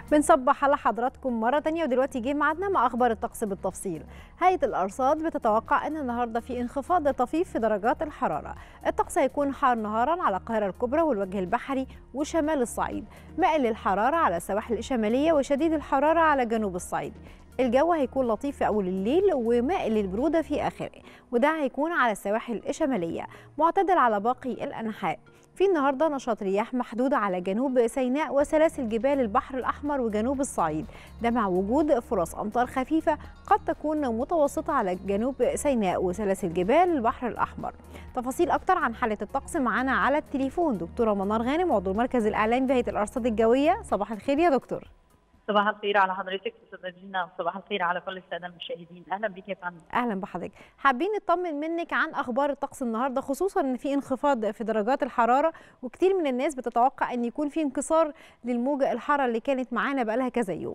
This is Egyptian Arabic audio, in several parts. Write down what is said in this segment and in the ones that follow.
بنصبح على حضراتكم مرة تانية ودلوقتي جه ميعادنا مع أخبار الطقس بالتفصيل. هيئة الأرصاد بتتوقع أن النهاردة في انخفاض طفيف في درجات الحرارة. الطقس هيكون حار نهارا على القاهرة الكبرى والوجه البحري وشمال الصعيد، مائل للحرارة على السواحل الشمالية وشديد الحرارة على جنوب الصعيد. الجو هيكون لطيف في أول الليل ومائل للبرودة في آخره وده هيكون على السواحل الشمالية معتدل على باقي الأنحاء في النهارده نشاط رياح محدود على جنوب سيناء وسلاسل جبال البحر الأحمر وجنوب الصعيد ده مع وجود فرص أمطار خفيفة قد تكون متوسطة على جنوب سيناء وسلاسل جبال البحر الأحمر تفاصيل أكتر عن حالة الطقس معانا على التليفون دكتورة منار غانم عضو المركز الإعلامي بهيئة الأرصاد الجوية صباح الخير يا دكتور صباح الخير على حضرتك استاذه دينا وصباح الخير على كل الساده المشاهدين اهلا بك يا فندم اهلا بحضرتك حابين نطمن منك عن اخبار الطقس النهارده خصوصا ان في انخفاض في درجات الحراره وكتير من الناس بتتوقع ان يكون في انكسار للموجه الحاره اللي كانت معانا بقالها كذا يوم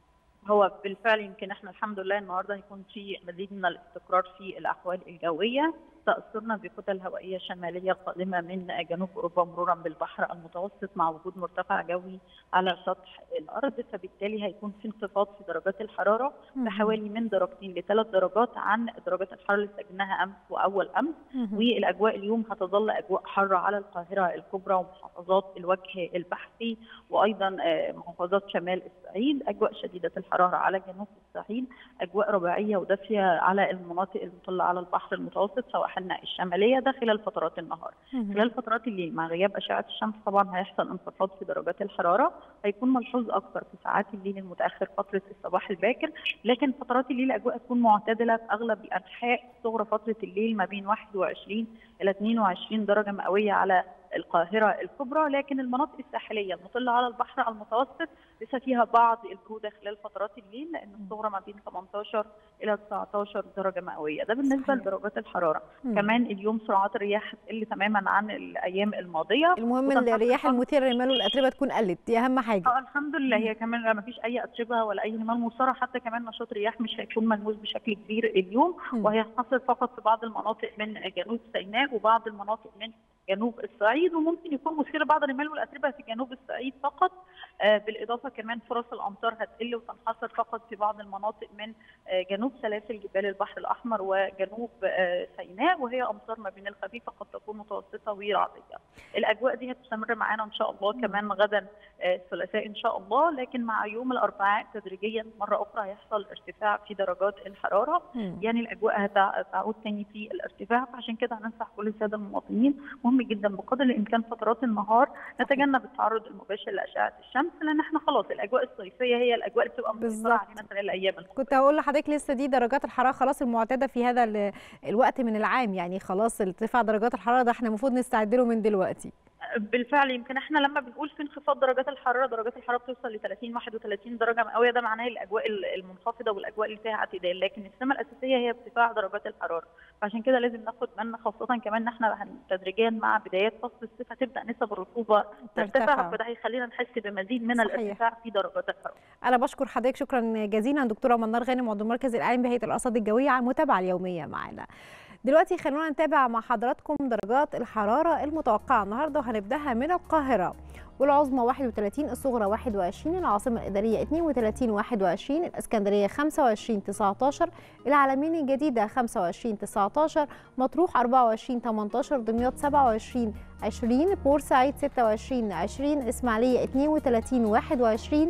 هو بالفعل يمكن احنا الحمد لله النهارده هيكون في مزيد من الاستقرار في الاحوال الجويه تاثرنا بكتل هوائيه شماليه قادمه من جنوب اوروبا مرورا بالبحر المتوسط مع وجود مرتفع جوي على سطح الارض فبالتالي هيكون في انخفاض في درجات الحراره بحوالي من درجتين لثلاث درجات عن درجات الحراره اللي سجلناها امس واول امس والاجواء اليوم هتظل اجواء حاره على القاهره الكبرى ومحافظات الوجه البحري وايضا محافظات شمال الصعيد اجواء شديده الحراره على جنوب الصعيد اجواء رباعيه ودافيه على المناطق المطله على البحر المتوسط سواء سواحلنا الشماليه ده خلال فترات النهار خلال فترات الليل مع غياب اشعه الشمس طبعا هيحصل انخفاض في درجات الحراره هيكون ملحوظ اكثر في ساعات الليل المتاخر فتره الصباح الباكر لكن فترات الليل الاجواء تكون معتدله في اغلب الانحاء صغرى فتره الليل ما بين 21 الى 22 درجه مئويه على القاهرة الكبرى لكن المناطق الساحلية المطلة على البحر المتوسط لسه فيها بعض البرودة خلال فترات الليل لأن الصغرى ما بين 18 إلى 19 درجة مئوية ده بالنسبة صحيح. لدرجات الحرارة مم. كمان اليوم سرعات الرياح تقل تماما عن الأيام الماضية المهم الرياح المثيرة للرمال والأتربة تكون قلت دي أهم حاجة آه الحمد لله هي كمان ما فيش أي أتربة ولا أي رمال مثارة حتى كمان نشاط الرياح مش هيكون ملموس بشكل كبير اليوم مم. وهيحصل فقط في بعض المناطق من جنوب سيناء وبعض المناطق من جنوب الصعيد وممكن يكون مثير بعض الرمال والاتربه في جنوب الصعيد فقط آه بالاضافه كمان فرص الامطار هتقل وتنحصر فقط في بعض المناطق من آه جنوب سلاسل جبال البحر الاحمر وجنوب آه سيناء وهي امطار ما بين الخفيفه قد تكون متوسطه ورعديه. الاجواء دي هتستمر معانا ان شاء الله كمان غدا الثلاثاء ان شاء الله لكن مع يوم الاربعاء تدريجيا مره اخرى هيحصل ارتفاع في درجات الحراره يعني الاجواء هتعود تاني في الارتفاع فعشان كده هننصح كل الساده المواطنين مهم جدا بقدر الامكان فترات النهار نتجنب التعرض المباشر لاشعه الشمس لان احنا خلاص الاجواء الصيفيه هي الاجواء اللي بتبقى مسيطره علينا خلال الايام كنت هقول لحضرتك لسه دي درجات الحراره خلاص المعتاده في هذا الوقت من العام يعني خلاص ارتفاع درجات الحراره ده احنا المفروض نستعد له من دلوقتي بالفعل يمكن احنا لما بنقول في انخفاض درجات الحراره درجات الحراره بتوصل ل 30 31 درجه مئويه ده معناه الاجواء المنخفضه والاجواء اللي فيها اعتدال لكن السمه الاساسيه هي ارتفاع درجات الحراره فعشان كده لازم ناخد بالنا خاصه كمان ان احنا تدريجيا مع بدايات فصل الصيف هتبدا نسب الرطوبه ترتفع فده هيخلينا نحس بمزيد من صحيح. الارتفاع في درجات الحراره. انا بشكر حضرتك شكرا جزيلا دكتوره منار غانم عضو المركز الاعلامي بهيئه الارصاد الجويه على المتابعه اليوميه معنا. دلوقتي خلونا نتابع مع حضراتكم درجات الحرارة المتوقعة النهاردة وهنبدأها من القاهرة والعظمى 31 الصغرى 21 العاصمة الإدارية 32 21 الإسكندرية 25 19 العالمين الجديدة 25 19 مطروح 24 18 دمياط 27 20 بورسعيد 26 20 إسماعيلية 32 21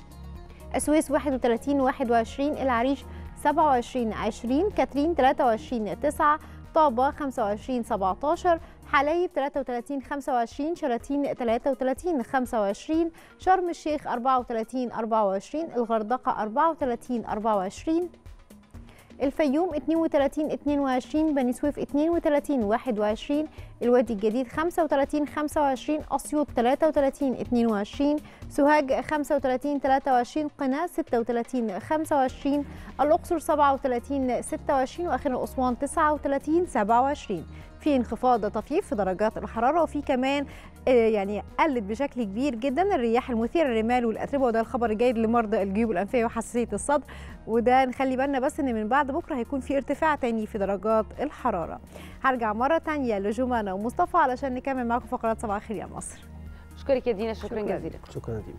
السويس 31 21 العريش 27 20 كاترين 23 9 طابة 25 17 حلايب 33 25 شلاتين 33 25 شرم الشيخ 34 24 الغردقة 34 24 الفيوم 32 22 بني سويف 32 21 الوادي الجديد 35 25 اسيوط 33 22 سوهاج 35 23 قنا 36 25 الاقصر 37 26 واخيرا اسوان 39 27 في انخفاض طفيف في درجات الحراره وفي كمان يعني قلت بشكل كبير جدا الرياح المثيره للرمال والاتربه وده الخبر الجيد لمرضى الجيوب الانفيه وحساسيه الصدر وده نخلي بالنا بس ان من بعد بكره هيكون في ارتفاع تاني في درجات الحراره هرجع مره تانية لجمانه ومصطفى علشان نكمل معاكم فقرات صباح الخير يا مصر اشكرك يا دينا شكرا, شكرا جزيلا شكرا دينا